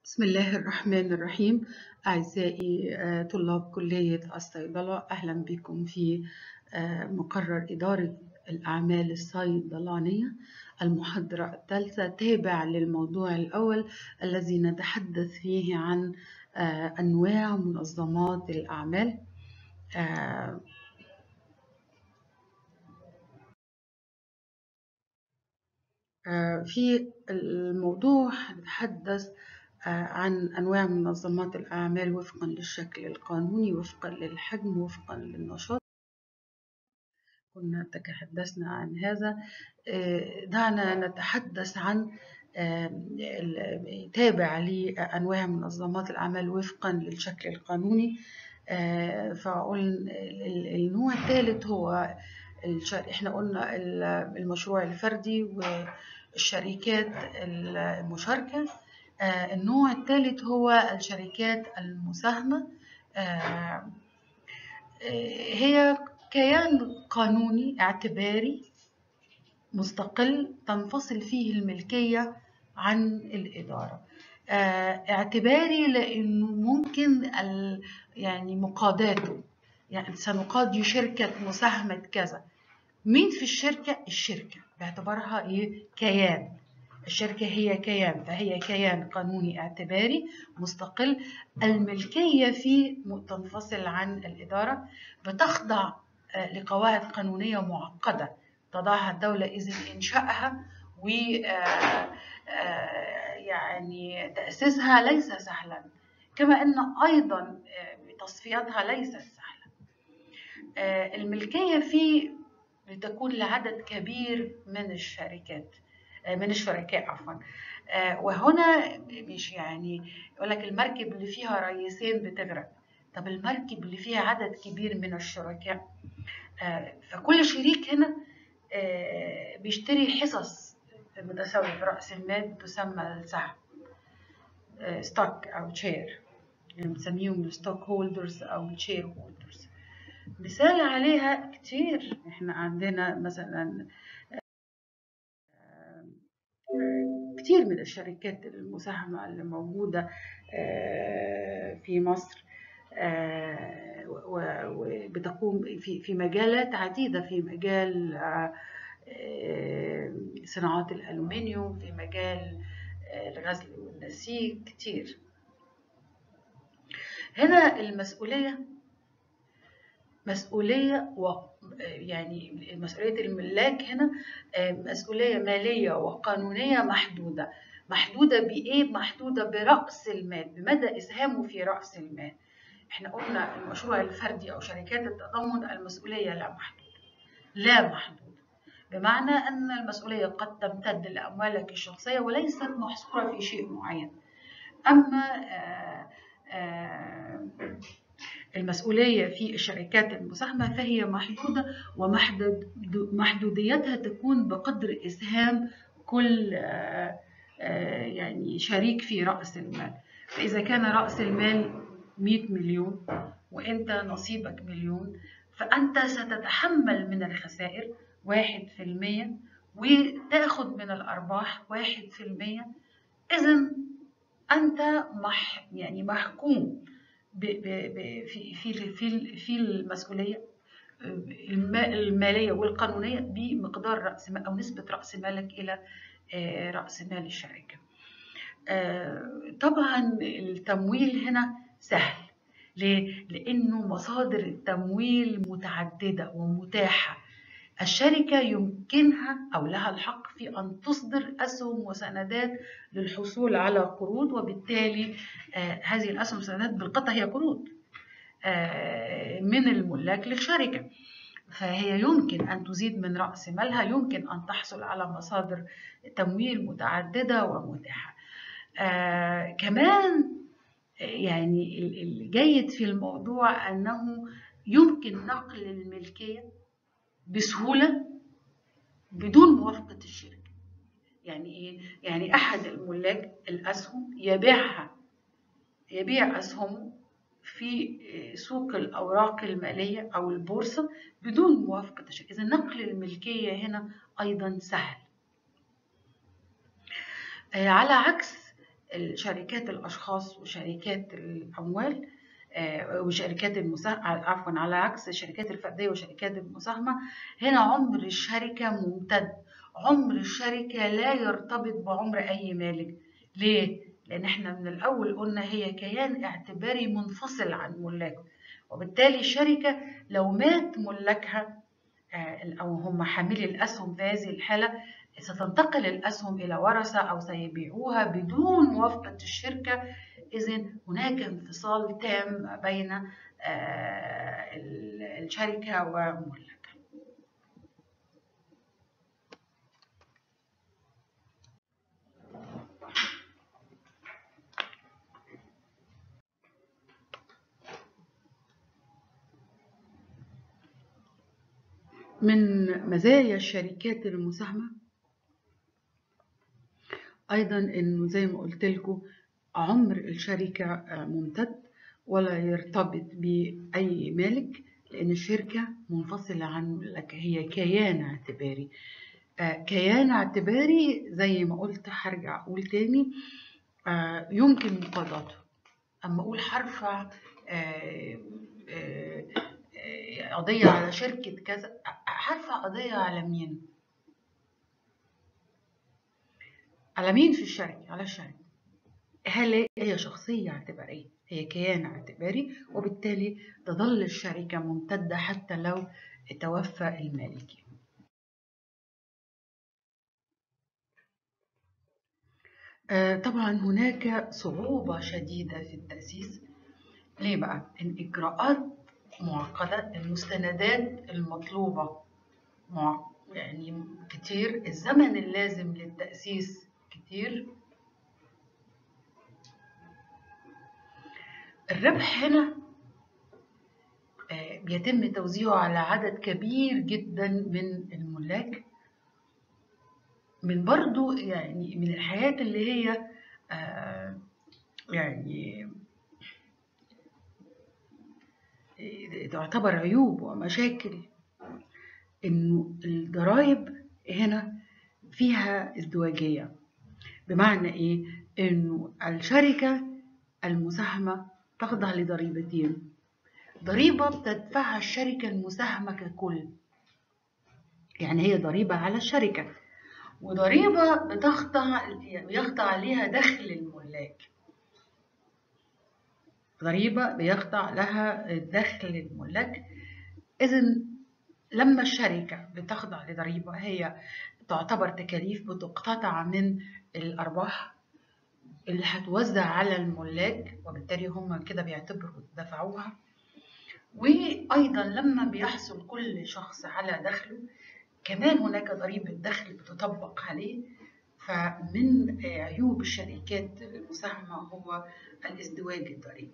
بسم الله الرحمن الرحيم أعزائي آه، طلاب كلية الصيدلة أهلا بكم في آه، مقرر إدارة الأعمال الصيدلانية المحاضرة الثالثة تابع للموضوع الأول الذي نتحدث فيه عن آه، أنواع منظمات الأعمال آه، آه، في الموضوع نتحدث آه، عن أنواع منظمات الأعمال وفقا للشكل القانوني وفقا للحجم وفقا للنشاط كنا تحدثنا عن هذا آه، دعنا نتحدث عن آه، ال- تابع لأنواع منظمات الأعمال وفقا للشكل القانوني آه، فقلنا ال- النوع الثالث هو الشر... احنا قلنا ال- المشروع الفردي والشركات المشاركة آه، النوع الثالث هو الشركات المساهمة آه، آه، هي كيان قانوني اعتباري مستقل تنفصل فيه الملكية عن الإدارة آه، اعتباري لأنه ممكن ال يعني مقاداته يعني سنقاد شركة مساهمة كذا مين في الشركة؟ الشركة باعتبارها إيه؟ كيان الشركة هي كيان فهي كيان قانوني اعتباري مستقل الملكية فيه تنفصل عن الإدارة بتخضع آه، لقواعد قانونية معقدة تضعها الدولة إذن إنشائها و آه، آه، يعني تأسيسها ليس سهلا كما أن أيضا آه، تصفيتها ليست سهلا آه، الملكية فيه لتكون لعدد كبير من الشركات آه، من الشركاء عفوا آه، وهنا مش يعني يقول لك المركب اللي فيها رئيسين بتغرق طب المركب اللي فيها عدد كبير من الشركاء آه، فكل شريك هنا آه، بيشتري حصص متساوية في رأس المال تسمى السهم ستوك أو شير يعني بنسميهم الستوك هولدرز أو الشير هولدرز مثال عليها كتير احنا عندنا مثلا كتير من الشركات المساهمة اللي موجودة آه، في مصر آه، و- وبتقوم في في مجالات عديدة في مجال آه، آه، صناعات الألومنيوم في مجال آه، الغزل والنسيج كتير هنا المسؤولية مسؤولية و يعني مسؤولية الملاك هنا آه، مسؤولية مالية وقانونية محدودة محدودة بإيه؟ محدودة برأس المال بمدى إسهامه في رأس المال احنا قلنا المشروع الفردي أو شركات التضامن المسؤولية لا محدودة لا محدودة بمعنى أن المسؤولية قد تمتد لأموالك الشخصية وليست محصورة في شيء معين أما آه، آه، المسؤولية في الشركات المساهمة فهي محدودة ومحدوديتها تكون بقدر إسهام كل آه، آه، يعني شريك في رأس المال فإذا كان رأس المال 100 مليون وأنت نصيبك مليون فأنت ستتحمل من الخسائر واحد في المية وتاخد من الأرباح واحد في المية إذا أنت مح يعني محكوم ب ب ب في في في في المسؤولية الم- المالية والقانونية بمقدار رأس مال أو نسبة رأس مالك إلى آه، رأس مال الشركة. آه، طبعا التمويل هنا سهل ليه؟ لأنه مصادر التمويل متعددة ومتاحة الشركة يمكنها أو لها الحق في أن تصدر أسهم وسندات للحصول على قروض وبالتالي آه، هذه الأسهم والسندات بالقطع هي قروض آه، من الملاك للشركة فهي يمكن أن تزيد من رأس مالها يمكن أن تحصل على مصادر تمويل متعددة ومتاحة آه، كمان يعني ال- الجيد في الموضوع أنه يمكن نقل الملكية بسهولة بدون موافقة الشركة يعني إيه؟ يعني أحد الملاك الأسهم يبيعها يبيع أسهمه في سوق الأوراق المالية أو البورصة بدون موافقة الشركة إذا نقل الملكية هنا أيضا سهل آه، على عكس الشركات الأشخاص وشركات الأموال آه، وشركات المساهمة عفوا على عكس الشركات الفردية وشركات المساهمة هنا عمر الشركة ممتد عمر الشركة لا يرتبط بعمر أي مالك ليه؟ لأن احنا من الأول قلنا هي كيان اعتباري منفصل عن ملاكه وبالتالي الشركة لو مات ملاكها آه، أو هم حاملي الأسهم في هذه الحالة ستنتقل الأسهم إلى ورثة أو سيبيعوها بدون موافقة الشركة إذا هناك انفصال تام بين آه، الشركة وملاكها من مزايا الشركات المساهمة أيضا إنه زي ما قلت لكم عمر الشركة ممتد ولا يرتبط بأي مالك لأن الشركة منفصلة عن لك هي كيان اعتباري كيان اعتباري زي ما قلت هرجع أقول تاني يمكن مقاضاته أما أقول هرفع قضية على شركة كذا هرفع قضية على مين؟ على مين في الشركة؟ على الشركة هل هي شخصية اعتبارية هي كيان اعتباري وبالتالي تظل الشركة ممتدة حتى لو توفى المالك طبعا هناك صعوبة شديدة في التأسيس ليه بقى؟ الإجراءات معقدة المستندات المطلوبة يعني كتير الزمن اللازم للتأسيس كتير الربح هنا بيتم توزيعه على عدد كبير جدا من الملاك من برضو يعني من الحياة اللي هي يعني تعتبر عيوب ومشاكل انه الضرائب هنا فيها ازدواجية بمعنى ايه انه الشركة المساهمة تخضع لضريبتين ضريبة بتدفعها الشركة المساهمة ككل يعني هي ضريبة على الشركة وضريبة بتخضع يخضع عليها دخل الملاك ضريبة بيخضع لها دخل الملاك إذا لما الشركة بتخضع لضريبة هي تعتبر تكاليف بتقتطع من الأرباح اللي هتوزع على الملاك وبالتالي هم كده بيعتبروا دفعوها وأيضا لما بيحصل كل شخص على دخله كمان هناك ضريبة دخل بتطبق عليه فمن عيوب الشركات المساهمة هو الازدواج الضريبي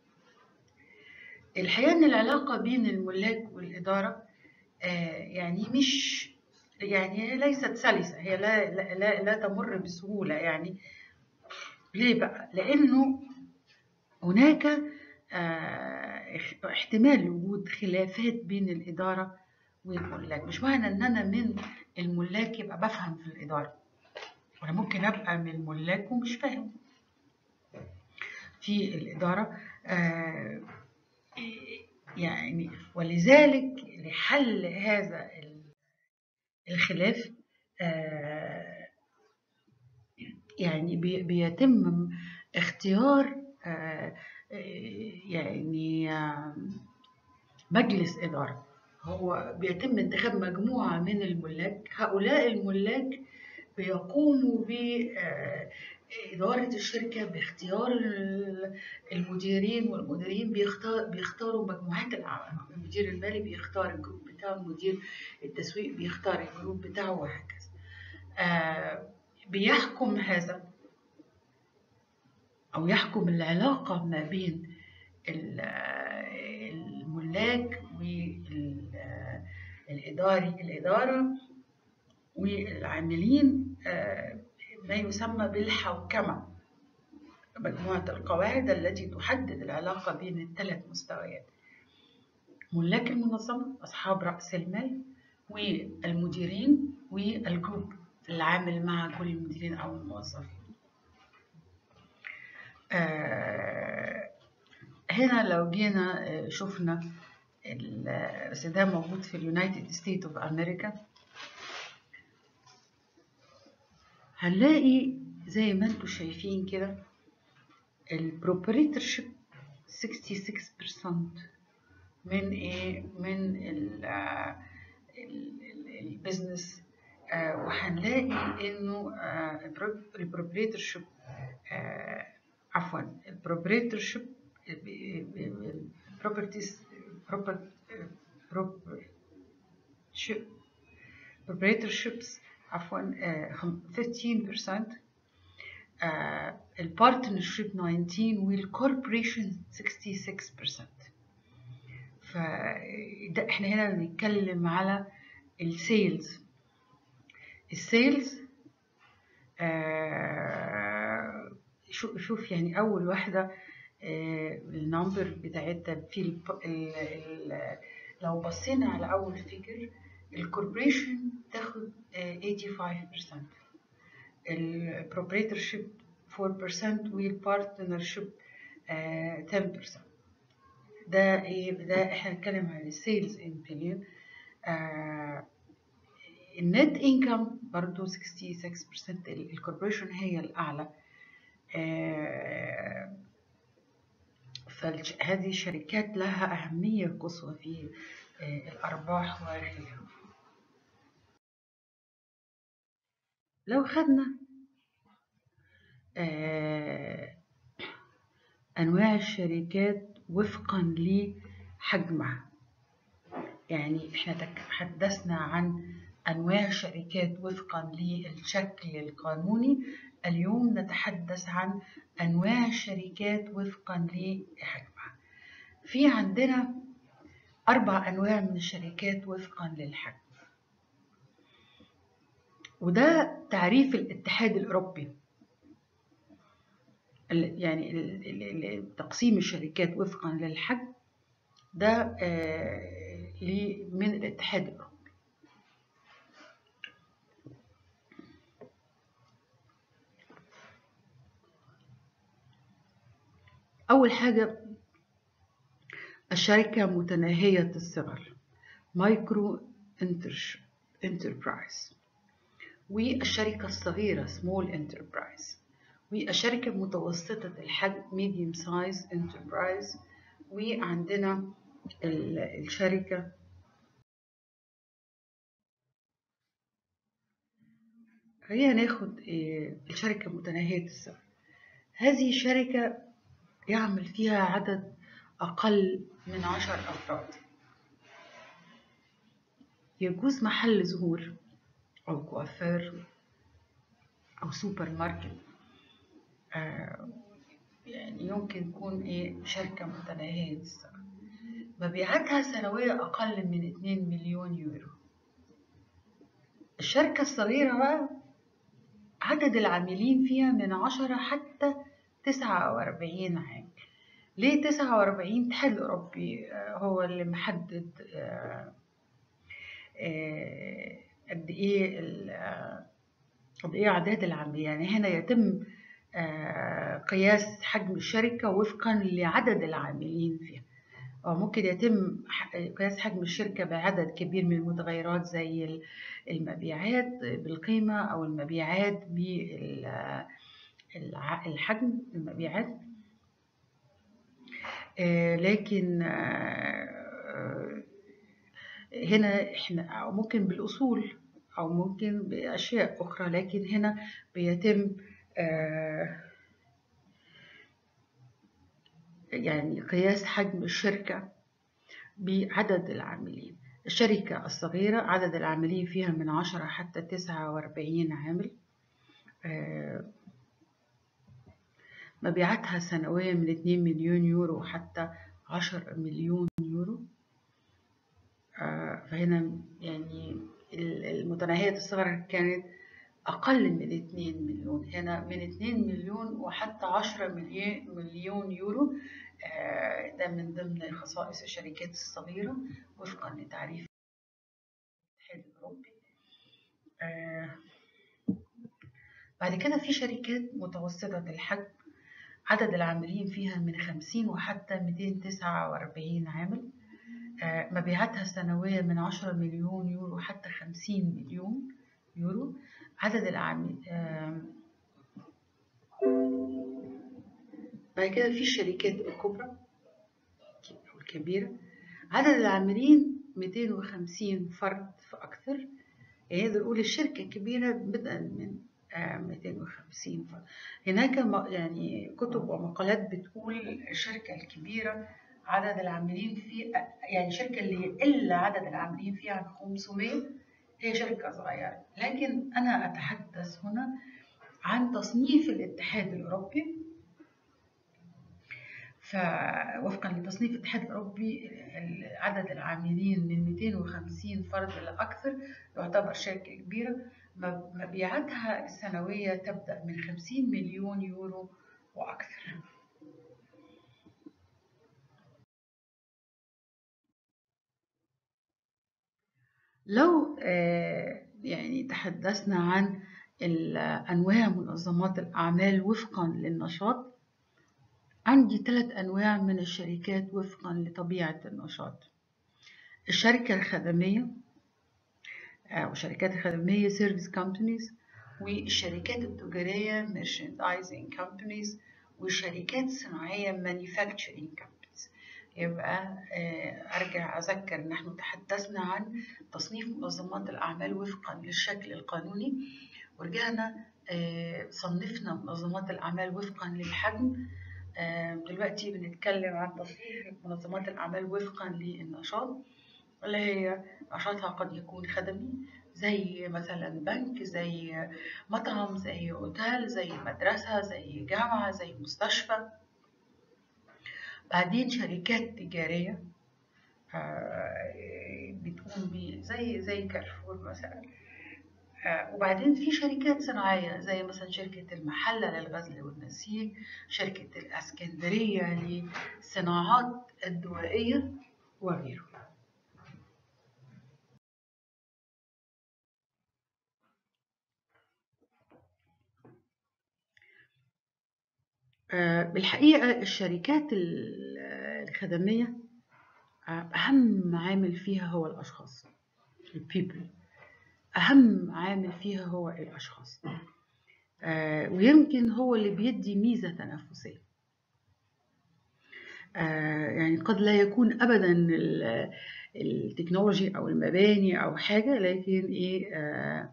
الحقيقة إن العلاقة بين الملاك والإدارة يعني مش يعني ليست سلسة هي لا, لا, لا, لا تمر بسهولة يعني ليه بقى؟ لأنه هناك احتمال وجود خلافات بين الإدارة والملاك مش معنى إن أنا من الملاك يبقى بفهم في الإدارة وأنا ممكن أبقى من الملاك ومش فاهم في الإدارة يعني ولذلك لحل هذا الخلاف يعني بيتم اختيار يعني مجلس إدارة هو بيتم انتخاب مجموعة من الملاك هؤلاء الملاك بيقوموا بإدارة الشركة باختيار المديرين والمديرين بيختار بيختاروا مجموعات العمل المدير المالي بيختار الجروب بتاعه مدير التسويق بيختار الجروب بتاعه وهكذا بيحكم هذا أو يحكم العلاقة ما بين الملاك والإداري الإدارة والعاملين ما يسمى بالحوكمة مجموعة القواعد التي تحدد العلاقة بين الثلاث مستويات ملاك المنظمة أصحاب رأس المال والمديرين والجروب العامل مع كل المديرين أو الموظفين آه، هنا لو جينا آه، شفنا ال- بس ده موجود في اليونايتد ستيت اوف امريكا هنلاقي زي ما انتم شايفين كده البروبريتورشيب 66% من ايه من ال البيزنس وهنلاقي انه البروبريتورشيب عفوا البروبريتورشيب properties proprietorships عفوا آه، خم- 15% آه، البارتنرشيب 19 والكوربريشن 66% فده احنا هنا بنتكلم على السيلز السيلز آه شو- شوف يعني اول واحده آه النمبر بتاعتها في ال ال ال لو بصينا على اول فيجر الكوربريشن تاخد آه 85% البروبريتورشيب 4% والبارتنرشيب آه 10% ده ايه ده احنا هنتكلم عن السيلز ان بليون النت انكم برضو 66% الكوربريشن هي الاعلى آه، فهذه الشركات لها أهمية قصوى في آه، الأرباح وغيرها لو خدنا آه، أنواع الشركات وفقا لحجمها يعني احنا تحدثنا عن أنواع الشركات وفقا للشكل القانوني اليوم نتحدث عن أنواع الشركات وفقا لحجمها في عندنا أربع أنواع من الشركات وفقا للحجم وده تعريف الاتحاد الأوروبي ال- يعني ال- ال- ال- تقسيم الشركات وفقا للحجم ده آه، ل- من الاتحاد الأوروبي أول حاجة الشركة متناهية الصغر مايكرو انتربرايز والشركة الصغيرة سمول انتربرايز والشركة متوسطة الحجم ميديوم سايز انتربرايز وعندنا ال- الشركة خلينا ناخد آه، الشركة متناهية الصغر هذه الشركة يعمل فيها عدد أقل من عشر أفراد يجوز محل زهور أو كوافير أو سوبر ماركت آه، يعني يمكن يكون إيه شركة متناهية الصغر مبيعاتها سنوية أقل من 2 مليون يورو الشركة الصغيرة بقى عدد العاملين فيها من عشرة حتى تسعة وأربعين عامل ليه تسعة وأربعين الاتحاد الأوروبي آه، هو اللي محدد آه، آه، قد إيه ال- آه، قد إيه أعداد العاملين يعني هنا يتم آه، قياس حجم الشركة وفقا لعدد العاملين فيها أو ممكن يتم ح- قياس حجم الشركة بعدد كبير من المتغيرات زي ال- المبيعات بالقيمة أو المبيعات بالحجم المبيعات آه، لكن آه، هنا احنا أو ممكن بالأصول أو ممكن بأشياء أخرى لكن هنا بيتم آه، يعني قياس حجم الشركة بعدد العاملين الشركة الصغيرة عدد العاملين فيها من عشرة حتى تسعة وأربعين عامل آه، مبيعاتها سنويا من 2 مليون يورو حتى 10 مليون يورو آه، فهنا يعني ال- المتناهية الصغر كانت أقل من 2 مليون هنا من 2 مليون وحتى 10 مليون مليون يورو آه، ده من ضمن خصائص الشركات الصغيرة وفقا لتعريف الاتحاد الأوروبي آه، بعد كده في شركات متوسطة الحجم عدد العاملين فيها من 50 وحتى 249 عامل آه، مبيعاتها السنوية من 10 مليون يورو حتى 50 مليون يورو عدد العاملين بعد كده في الشركات الكبرى أو الكبيرة عدد العاملين 250 فرد فأكثر يعني نقدر نقول الشركة الكبيرة بدءا من 250 فرد هناك يعني كتب ومقالات بتقول الشركة الكبيرة عدد العاملين في يعني الشركة اللي يقل عدد العاملين فيها عن 500 هي شركة صغيرة لكن أنا أتحدث هنا عن تصنيف الاتحاد الأوروبي فوفقا لتصنيف الاتحاد الأوروبي عدد العاملين من 250 فرد إلى أكثر يعتبر شركة كبيرة مبيعاتها السنوية تبدأ من 50 مليون يورو وأكثر لو آه، يعني تحدثنا عن أنواع منظمات الأعمال وفقا للنشاط عندي ثلاث أنواع من الشركات وفقا لطبيعة النشاط الشركة الخدمية أو الشركات الخدمية service companies والشركات التجارية merchandising companies والشركات الصناعية manufacturing companies يبقى آه، أرجع أذكر نحن تحدثنا عن تصنيف منظمات الأعمال وفقا للشكل القانوني ورجعنا آه، صنفنا منظمات الأعمال وفقا للحجم دلوقتي بنتكلم عن تصحيح منظمات الأعمال وفقا للنشاط اللي هي نشاطها قد يكون خدمي زي مثلا بنك زي مطعم زي اوتيل زي مدرسة زي جامعة زي مستشفى بعدين شركات تجارية آه، بتقوم زي زي كارفور مثلا آه، وبعدين في شركات صناعية زي مثلا شركة المحلة للغزل والنسيج شركة الأسكندرية للصناعات الدوائية وغيره آه، بالحقيقة الشركات الخدمية آه، أهم عامل فيها هو الأشخاص البيبل أهم عامل فيها هو الأشخاص آه، ويمكن هو اللي بيدي ميزة تنافسية آه، يعني قد لا يكون أبدا التكنولوجي أو المباني أو حاجة لكن إيه آه،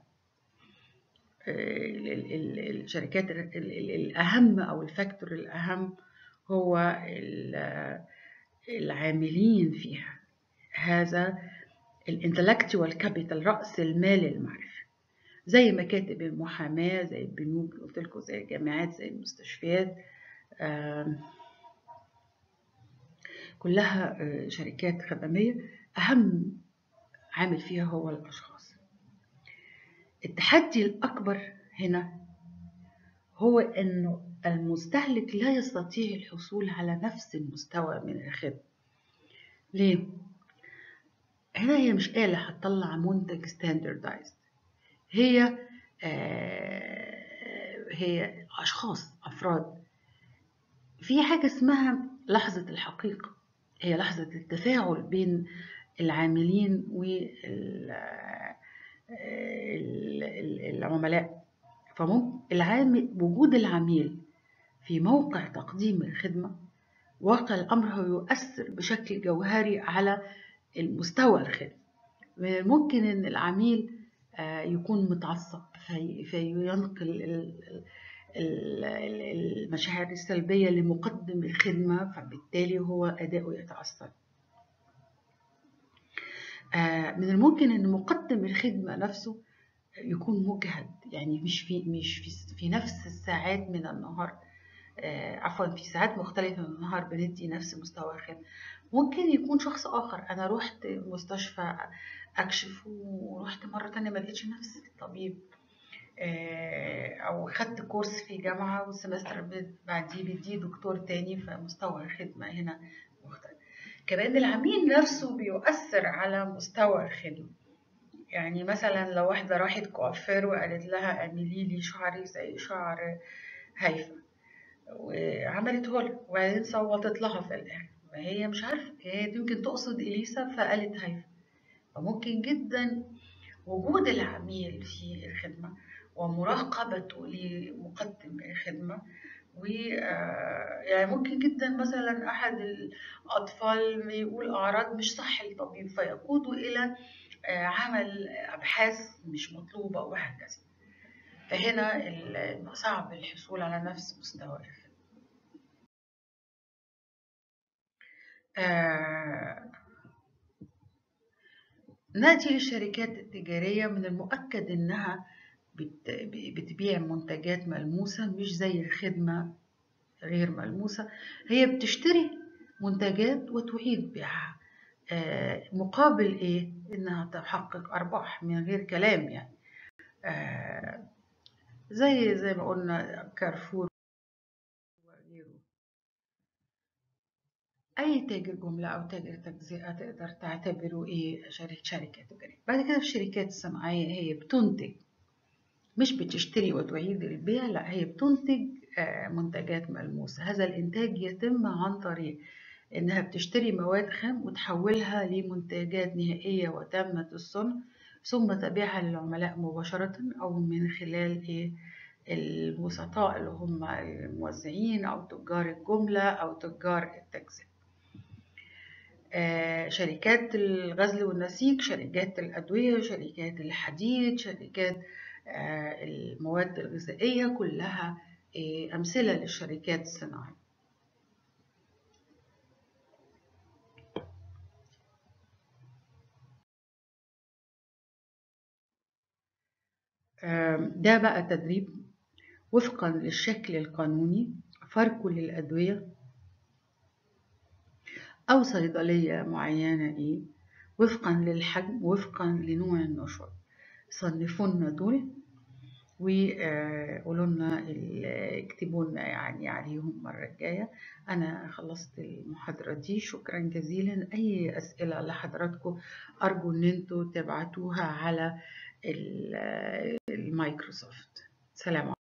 الشركات الأهم أو الفاكتور الأهم هو العاملين فيها هذا الانتلكتوال كابيتال رأس المال المعرفي زي مكاتب المحاماة زي البنوك قلت لكم زي الجامعات زي المستشفيات كلها آه، شركات خدمية أهم عامل فيها هو الأشخاص التحدي الأكبر هنا هو أنه المستهلك لا يستطيع الحصول على نفس المستوى من الخدمة ليه؟ هنا هي مش آلة هتطلع منتج ستاندردايزد هي آه هي أشخاص أفراد في حاجة اسمها لحظة الحقيقة هي لحظة التفاعل بين العاملين والعملاء فممكن العامل وجود العميل في موقع تقديم الخدمة واقع الأمر هو يؤثر بشكل جوهري على المستوى الخدمة ممكن ان العميل آه، يكون متعصب فينقل المشاعر السلبية لمقدم الخدمة فبالتالي هو أداؤه يتأثر آه، من الممكن أن مقدم الخدمة نفسه يكون مجهد يعني مش في مش في, في نفس الساعات من النهار آه، عفوا في ساعات مختلفة من النهار بندي نفس مستوى الخدمة ممكن يكون شخص آخر أنا رحت مستشفى أكشف ورحت مرة تانية ما لقيتش نفس الطبيب آه، أو خدت كورس في جامعة والسمستر بعديه بديه دكتور تاني فمستوى الخدمة هنا مختلف كمان العميل نفسه بيؤثر على مستوى الخدمة يعني مثلا لو واحدة راحت كوافير وقالت لها اعملي لي شعري زي شعر هيفا وعملته لها وبعدين صوتت لها في الآخر فهي مش عارفة هي يمكن تقصد إليسا فقالت هيفا فممكن جدا وجود العميل في الخدمة ومراقبته لمقدم الخدمة و يعني ممكن جدا مثلا أحد الأطفال يقول أعراض مش صح للطبيب فيقوده إلى عمل أبحاث مش مطلوبة وهكذا فهنا صعب الحصول على نفس مستوى الخدمة آه نأتي للشركات التجارية من المؤكد إنها بتبيع منتجات ملموسة مش زي الخدمة غير ملموسة هي بتشتري منتجات وتعيد بيعها آه مقابل إيه؟ إنها تحقق أرباح من غير كلام يعني آه زي زي ما قلنا كارفور وغيره أي تاجر جملة أو تاجر تجزئة تقدر تعتبره إيه شركة تجارية بعد كده في الشركات الصناعية هي بتنتج مش بتشتري وتعيد البيع لا هي بتنتج منتجات ملموسة هذا الإنتاج يتم عن طريق إنها بتشتري مواد خام وتحولها لمنتجات نهائية وتامة الصنع ثم تبيعها للعملاء مباشرة أو من خلال إيه الوسطاء اللي هم الموزعين أو تجار الجملة أو تجار التجزئة آه شركات الغزل والنسيج شركات الأدوية شركات الحديد شركات آه المواد الغذائية كلها آه أمثلة للشركات الصناعية ده بقى تدريب وفقا للشكل القانوني فرق للأدوية أو صيدلية معينة إيه وفقا للحجم وفقا لنوع النشاط صنفونا دول وقولوا لنا اكتبوا لنا يعني عليهم المرة الجاية أنا خلصت المحاضرة دي شكرا جزيلا أي أسئلة لحضراتكم أرجو إن انتوا تبعتوها على المايكروسوفت سلام عليكم